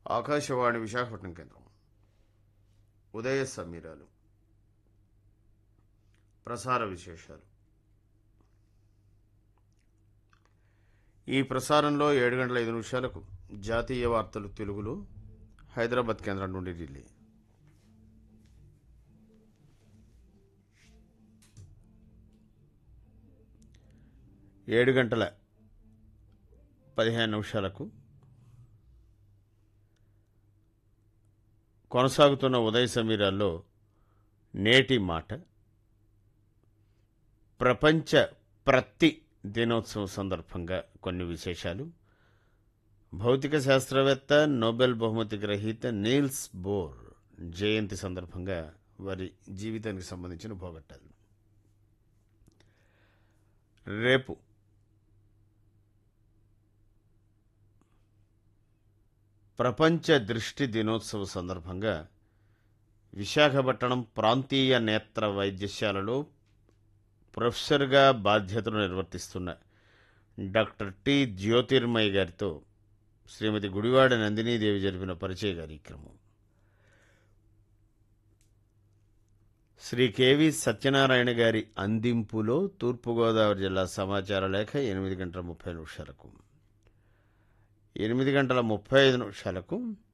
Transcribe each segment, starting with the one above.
ఆకాశవాణి విశాఖపట్నం కేంద్రం ఉదయ సమీరాలు ప్రసార విశేషాలు ఈ ప్రసారంలో ఏడు గంటల ఐదు నిమిషాలకు జాతీయ వార్తలు తెలుగులో హైదరాబాద్ కేంద్రం నుండి ఢిల్లీ ఏడు గంటల పదిహేను నిమిషాలకు కొనసాగుతున్న ఉదయ సమీరాల్లో నేటి మాట ప్రపంచ ప్రతి దినోత్సవం సందర్భంగా కొన్ని విశేషాలు భౌతిక శాస్త్రవేత్త నోబెల్ బహుమతి గ్రహీత నీల్స్ బోర్ జయంతి సందర్భంగా వారి జీవితానికి సంబంధించిన భోగట్టాలు రేపు ప్రపంచ దృష్టి దినోత్సవ సందర్భంగా విశాఖపట్నం ప్రాంతీయ నేత్ర వైద్యశాలలో ప్రొఫెసర్గా బాధ్యతలు నిర్వర్తిస్తున్న డాక్టర్ టి జ్యోతిర్మయ్య గారితో శ్రీమతి గుడివాడ నందినీదేవి జరిపిన పరిచయ కార్యక్రమం శ్రీ కెవి సత్యనారాయణ గారి అందింపులో తూర్పుగోదావరి జిల్లా సమాచార లేఖ ఎనిమిది గంటల ముప్పై నిమిషాలకు ఎనిమిది గంటల ముప్పై ఐదు నిమిషాలకు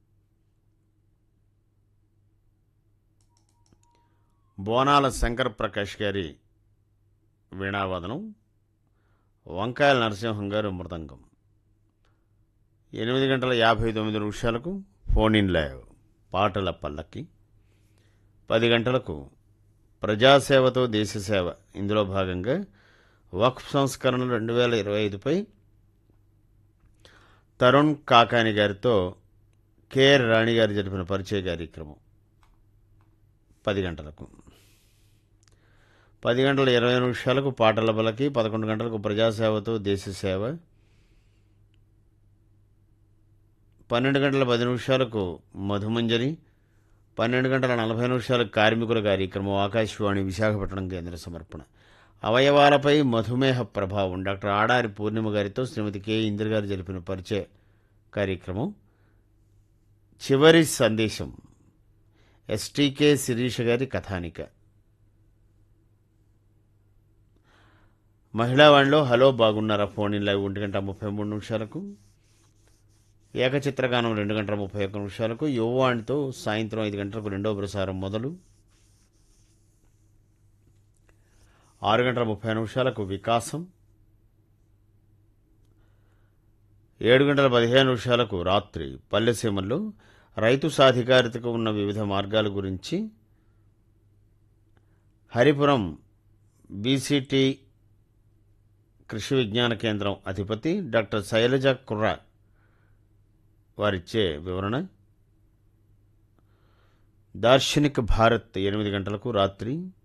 బోనాల శంకర్ ప్రకాష్ గారి వీణావాదనం వంకాయల నరసింహం గారు మృదంగం ఎనిమిది గంటల యాభై తొమ్మిది నిమిషాలకు ఫోన్ ఇన్ లైవ్ పాటల పల్లకి పది గంటలకు ప్రజాసేవతో దేశసేవ ఇందులో భాగంగా వక్ఫ్ సంస్కరణ రెండు వేల ఇరవై ఐదుపై తరుణ్ కాకాని గారితో కేఆర్ రాణి గారు జరిపిన పరిచయ కార్యక్రమం పది గంటలకు పది గంటల ఇరవై నిమిషాలకు పాటల బలకి పదకొండు గంటలకు ప్రజాసేవతో దేశసేవ పన్నెండు గంటల పది నిమిషాలకు మధుమంజరి పన్నెండు గంటల నలభై నిమిషాలకు కార్మికుల కార్యక్రమం ఆకాశవాణి విశాఖపట్నం కేంద్ర సమర్పణ అవయవాలపై మధుమేహ ప్రభావం డాక్టర్ ఆడారి పూర్ణిమ గారితో శ్రీమతి కె ఇందిర గారు జరిపిన పరిచయ కార్యక్రమం చివరి సందేశం ఎస్టీకే శిరీష గారి కథానిక మహిళావాణిలో హలో బాగున్నారా ఫోన్ ఇన్ లైవ్ ఒంటి గంట ముప్పై మూడు నిమిషాలకు ఏకచిత్రగానం రెండు గంటల ముప్పై ఒక్క నిమిషాలకు యువవాణితో సాయంత్రం ఐదు గంటలకు రెండవ ప్రసారం మొదలు ఆరు గంటల ముప్పై నిమిషాలకు వికాసం ఏడు గంటల పదిహేను నిమిషాలకు రాత్రి పల్లెసీమల్లో రైతు సాధికారితకు ఉన్న వివిధ మార్గాల గురించి హరిపురం బీసీటీ కృషి విజ్ఞాన కేంద్రం అధిపతి డాక్టర్ శైలజ కుర్ర వారిచ్చే వివరణ దార్శనిక్ భారత్ ఎనిమిది గంటలకు రాత్రి